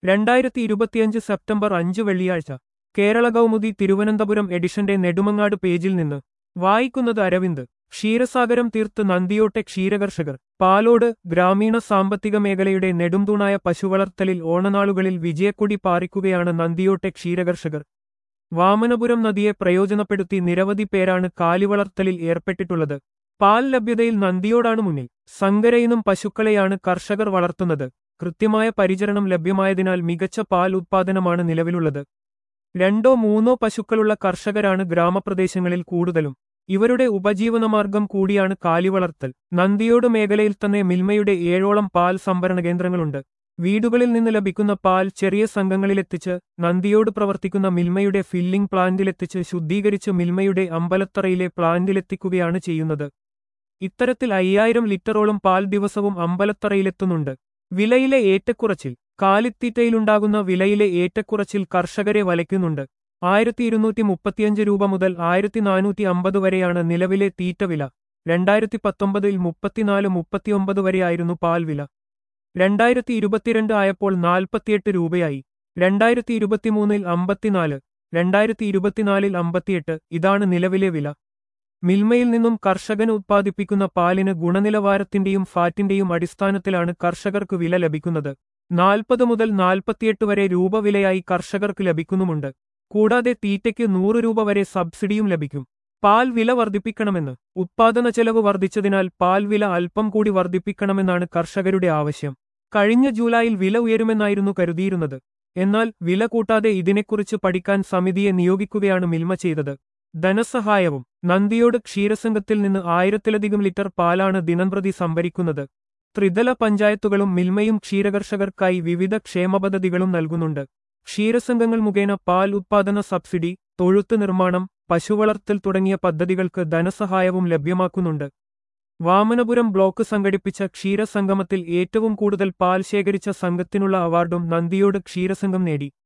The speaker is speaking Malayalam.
രണ്ടായിരത്തി ഇരുപത്തിയഞ്ച് സെപ്റ്റംബർ അഞ്ച് വെള്ളിയാഴ്ച കേരള കൗമുദി തിരുവനന്തപുരം എഡിഷന്റെ നെടുമങ്ങാട് പേജിൽ നിന്ന് വായിക്കുന്നത് അരവിന്ദ് ക്ഷീരസാഗരം തീർത്ത് നന്ദിയോട്ടെ ക്ഷീരകർഷകർ പാലോട് ഗ്രാമീണ സാമ്പത്തിക മേഖലയുടെ നെടുംതൂണായ പശുവളർത്തലിൽ ഓണനാളുകളിൽ വിജയക്കൊടി പാറിക്കുകയാണ് നന്ദിയോട്ടെ ക്ഷീരകർഷകർ വാമനപുരം നദിയെ പ്രയോജനപ്പെടുത്തി നിരവധി പേരാണ് കാലിവളർത്തലിൽ ഏർപ്പെട്ടിട്ടുള്ളത് പാൽ ലഭ്യതയിൽ നന്ദിയോടാണ് മുന്നിൽ സങ്കരയിനും പശുക്കളെയാണ് കർഷകർ വളർത്തുന്നത് കൃത്യമായ പരിചരണം ലഭ്യമായതിനാൽ മികച്ച പാൽ ഉത്പാദനമാണ് നിലവിലുള്ളത് രണ്ടോ മൂന്നോ പശുക്കളുള്ള കർഷകരാണ് ഗ്രാമപ്രദേശങ്ങളിൽ കൂടുതലും ഇവരുടെ ഉപജീവനമാർഗം കൂടിയാണ് കാലിവളർത്തൽ നന്ദിയോട് മേഖലയിൽ തന്നെ മിൽമയുടെ ഏഴോളം പാൽ സംഭരണ കേന്ദ്രങ്ങളുണ്ട് വീടുകളിൽ നിന്ന് ലഭിക്കുന്ന പാൽ ചെറിയ സംഘങ്ങളിലെത്തിച്ച് നന്ദിയോട് പ്രവർത്തിക്കുന്ന മിൽമയുടെ ഫില്ലിംഗ് പ്ലാന്റിലെത്തിച്ച് ശുദ്ധീകരിച്ച് മിൽമയുടെ അമ്പലത്തറയിലെ പ്ലാന്റിലെത്തിക്കുകയാണ് ചെയ്യുന്നത് ഇത്തരത്തിൽ അയ്യായിരം ലിറ്ററോളം പാൽ ദിവസവും അമ്പലത്തറയിലെത്തുന്നുണ്ട് വിലയിലെ ഏറ്റക്കുറച്ചിൽ കാലിത്തീറ്റയിലുണ്ടാകുന്ന വിലയിലെ ഏറ്റക്കുറച്ചിൽ കർഷകരെ വലയ്ക്കുന്നുണ്ട് ആയിരത്തി ഇരുന്നൂറ്റി മുപ്പത്തിയഞ്ച് രൂപ മുതൽ ആയിരത്തി നാനൂറ്റി അമ്പത് വരെയാണ് നിലവിലെ തീറ്റ വില രണ്ടായിരത്തി പത്തൊമ്പതിൽ മുപ്പത്തിനാല് മുപ്പത്തിയൊമ്പത് വരെയായിരുന്നു പാൽ വില രണ്ടായിരത്തി ഇരുപത്തിരണ്ട് ആയപ്പോൾ നാൽപ്പത്തിയെട്ട് രൂപയായി രണ്ടായിരത്തി ഇരുപത്തിമൂന്നിൽ അമ്പത്തിനാല് രണ്ടായിരത്തി ഇരുപത്തിനാലിൽ അമ്പത്തിയെട്ട് ഇതാണ് നിലവിലെ വില മിൽമയിൽ നിന്നും കർഷകൻ ഉത്പാദിപ്പിക്കുന്ന പാലിന് ഗുണനിലവാരത്തിന്റെയും ഫാറ്റിന്റെയും അടിസ്ഥാനത്തിലാണ് കർഷകർക്ക് വില ലഭിക്കുന്നത് നാൽപ്പത് മുതൽ നാൽപ്പത്തിയെട്ട് വരെ രൂപ വിലയായി കർഷകർക്ക് ലഭിക്കുന്നുമുണ്ട് കൂടാതെ തീറ്റയ്ക്ക് നൂറ് രൂപ വരെ സബ്സിഡിയും ലഭിക്കും പാൽ വില വർദ്ധിപ്പിക്കണമെന്ന് ഉത്പാദന ചെലവ് വർദ്ധിച്ചതിനാൽ പാൽ വില അല്പം കൂടി വർദ്ധിപ്പിക്കണമെന്നാണ് കർഷകരുടെ ആവശ്യം കഴിഞ്ഞ ജൂലൈയിൽ വില ഉയരുമെന്നായിരുന്നു കരുതിയിരുന്നത് എന്നാൽ വില കൂട്ടാതെ ഇതിനെക്കുറിച്ച് പഠിക്കാൻ സമിതിയെ നിയോഗിക്കുകയാണ് മിൽമ ചെയ്തത് ധനസഹായവും നന്ദിയോട് ക്ഷീരസംഘത്തിൽ നിന്ന് ആയിരത്തിലധികം ലിറ്റർ പാലാണ് ദിനംപ്രതി സംഭരിക്കുന്നത് ത്രിതല പഞ്ചായത്തുകളും മിൽമയും ക്ഷീരകർഷകർക്കായി വിവിധ ക്ഷേമപദ്ധതികളും നൽകുന്നുണ്ട് ക്ഷീരസംഘങ്ങൾ മുഖേന പാൽ ഉത്പാദന സബ്സിഡി തൊഴുത്ത് നിർമ്മാണം പശുവളർത്തൽ തുടങ്ങിയ പദ്ധതികൾക്ക് ധനസഹായവും ലഭ്യമാക്കുന്നുണ്ട് വാമനപുരം ബ്ലോക്ക് സംഘടിപ്പിച്ച ക്ഷീരസംഗമത്തിൽ ഏറ്റവും കൂടുതൽ പാൽ ശേഖരിച്ച സംഘത്തിനുള്ള അവാർഡും നന്ദിയോട് ക്ഷീരസംഘം നേടി